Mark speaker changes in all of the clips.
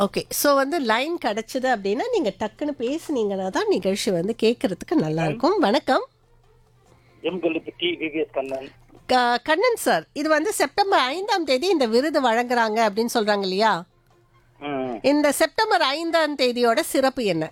Speaker 1: Okay so வந்து line கிடைச்சது அப்படின்னா நீங்கள் டக்குன்னு பேசுனீங்கன்னா தான் நிகழ்ச்சி வந்து கேட்கறதுக்கு நல்லா இருக்கும் வணக்கம்
Speaker 2: எம் கல்லுப்பட்டி விவிஎஸ் கண்ணன்
Speaker 1: க- கண்ணன் சார் இது வந்து செப்டம்பர் ஐந்தாம் தேதி இந்த விருது வழங்குறாங்க அப்படின்னு சொல்றாங்க இல்லையா
Speaker 2: ம்.
Speaker 1: இந்த செப்டம்பர் ஐந்தாம் தேதியோட சிறப்பு என்ன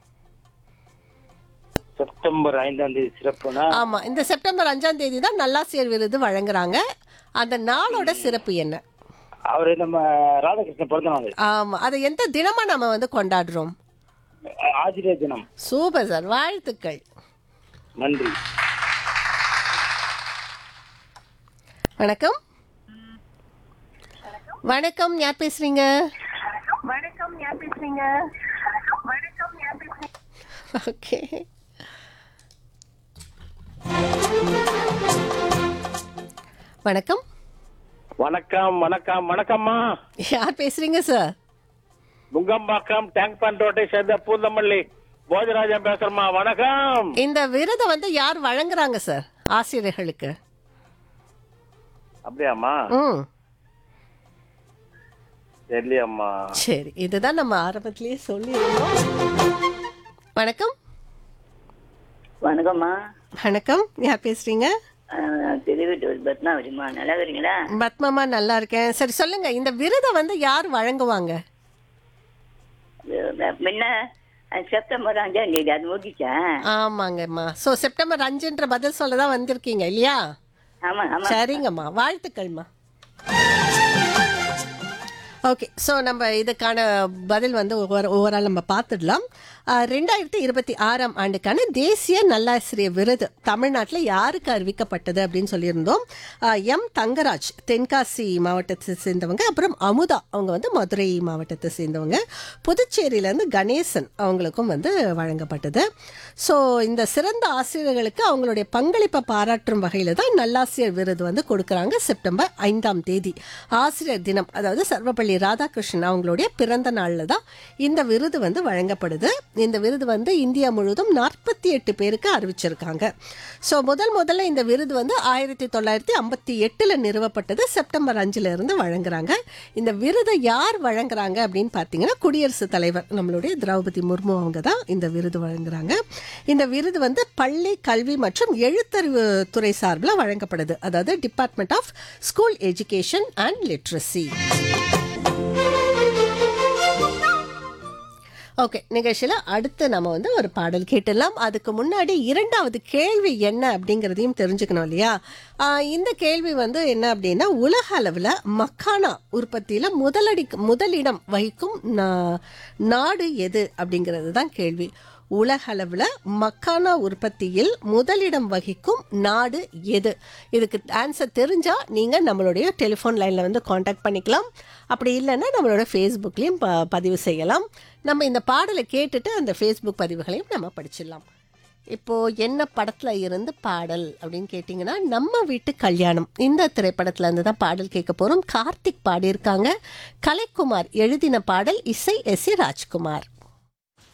Speaker 2: செப்டம்பர் ஐந்தாம் தேதி சிறப்புனா
Speaker 1: ஆமா இந்த செப்டம்பர் அஞ்சாம் தேதி தான் நல்லாசிரியர் விருது வழங்குறாங்க அந்த நாளோட சிறப்பு என்ன
Speaker 2: அவரு நம்ம ராதாகிருஷ்ணன் பிறந்த நாள்
Speaker 1: ஆமா அதை எந்த தினமா நம்ம வந்து கொண்டாடுறோம்
Speaker 2: ஆசிரியர் தினம்
Speaker 1: சூப்பர் சார் வாழ்த்துக்கள்
Speaker 2: நன்றி
Speaker 1: வணக்கம் வணக்கம் யார் பேசுறீங்க
Speaker 3: வணக்கம் யார் பேசுறீங்க வணக்கம் யார் பேசுறீங்க
Speaker 1: ஓகே வணக்கம்
Speaker 2: வணக்கம் வணக்கம் வணக்கம்மா
Speaker 1: யார் பேசுறீங்க சார்
Speaker 2: நுங்கம்பாக்கம் டேங்க் பண்ட் ரோட்டை சேர்ந்த பூந்தமல்லி போஜராஜன் பேசுறமா வணக்கம்
Speaker 1: இந்த விருதை வந்து யார் வழங்குறாங்க சார் ஆசிரியர்களுக்கு
Speaker 2: அப்படியாம்மா
Speaker 1: ம்
Speaker 2: தெரியலையம்மா
Speaker 1: சரி இதுதான் நம்ம ஆரம்பத்திலேயே சொல்லியிருந்தோம் வணக்கம்
Speaker 4: வணக்கம்மா
Speaker 1: வணக்கம் யார் பேசுறீங்க
Speaker 4: திருவிட்டூர் பத்மாவதிம்மா நல்லா இருக்கிறீங்களா
Speaker 1: பத்மமா நல்லா இருக்கேன் சரி சொல்லுங்க இந்த விருதை வந்து யார் வழங்குவாங்க
Speaker 4: இது முன்ன அஹ், செப்டம்பர் அஞ்சாம் தேதி அது முடிச்சா
Speaker 1: ஆமாங்கம்மா ஸோ செப்டம்பர் அஞ்சுன்ற பதில் சொல்ல தான் வந்திருக்கீங்க இல்லையா
Speaker 4: ஆமா ஆமா
Speaker 1: சரிங்கம்மா வாழ்த்துக்கள்மா ஓகே ஸோ நம்ம இதுக்கான பதில் வந்து ஒவ்வொரு ஓவரால் நம்ம பார்த்துடலாம் ஆஹ், ரெண்டாயிரத்தி இருபத்தி ஆறாம் ஆண்டுக்கான தேசிய நல்லாசிரியர் விருது தமிழ்நாட்டில் யாருக்கு அறிவிக்கப்பட்டது அப்படின்னு சொல்லியிருந்தோம் ஆஹ், எம் தங்கராஜ் தென்காசி மாவட்டத்தை சேர்ந்தவங்க அப்புறம் அமுதா அவங்க வந்து மதுரை மாவட்டத்தை சேர்ந்தவங்க புதுச்சேரியிலேருந்து கணேசன் அவங்களுக்கும் வந்து வழங்கப்பட்டது ஸோ இந்த சிறந்த ஆசிரியர்களுக்கு அவங்களுடைய பங்களிப்பை பாராட்டும் வகையில் தான் நல்லாசிரியர் விருது வந்து கொடுக்குறாங்க செப்டம்பர் ஐந்தாம் தேதி ஆசிரியர் தினம் அதாவது சர்வப்பள்ளி ராதாகிருஷ்ணன் அவங்களுடைய பிறந்த நாளில் தான் இந்த விருது வந்து வழங்கப்படுது இந்த விருது வந்து இந்தியா முழுவதும் நாற்பத்தி எட்டு பேருக்கு அறிவிச்சிருக்காங்க ஸோ முதல் முதல்ல இந்த விருது வந்து ஆயிரத்தி தொள்ளாயிரத்தி ஐம்பத்தி எட்டில் நிறுவப்பட்டது செப்டம்பர் அஞ்சுல இருந்து வழங்குறாங்க இந்த விருதை யார் வழங்குறாங்க அப்படின்னு பார்த்தீங்கன்னா குடியரசுத் தலைவர் நம்மளுடைய திரௌபதி முர்மு அவங்க தான் இந்த விருது வழங்குறாங்க இந்த விருது வந்து பள்ளி கல்வி மற்றும் எழுத்தறிவு துறை சார்பில் வழங்கப்படுது அதாவது department of school education and literacy okay நிகழ்ச்சியில் அடுத்து நம்ம வந்து ஒரு பாடல் கேட்டுடலாம் அதுக்கு முன்னாடி இரண்டாவது கேள்வி என்ன அப்படிங்கிறதையும் தெரிஞ்சுக்கணும் இல்லையா ஆஹ் இந்த கேள்வி வந்து என்ன அப்படின்னா உலக அளவில் மக்கானா உற்பத்தியில் முதலடி முதலிடம் வகிக்கும் நா- நாடு எது அப்படிங்கிறது தான் கேள்வி உலக அளவில் மக்கானா உற்பத்தியில் முதலிடம் வகிக்கும் நாடு எது இதுக்கு ஆன்சர் தெரிஞ்சால் நீங்கள் நம்மளுடைய டெலிஃபோன் லைனில் வந்து காண்டாக்ட் பண்ணிக்கலாம் அப்படி இல்லைன்னா நம்மளோட ஃபேஸ்புக்லேயும் ப பதிவு செய்யலாம் நம்ம இந்த பாடலை கேட்டுட்டு அந்த ஃபேஸ்புக் பதிவுகளையும் நம்ம படிச்சிடலாம் இப்போ என்ன படத்துல இருந்து பாடல் அப்படின்னு கேட்டிங்கன்னா நம்ம வீட்டு கல்யாணம் இந்த திரைப்படத்துல இருந்து தான் பாடல் கேட்க போறோம் கார்த்திக் பாடியிருக்காங்க கலைக்குமார் எழுதின பாடல் இசை எஸ் ராஜ்குமார்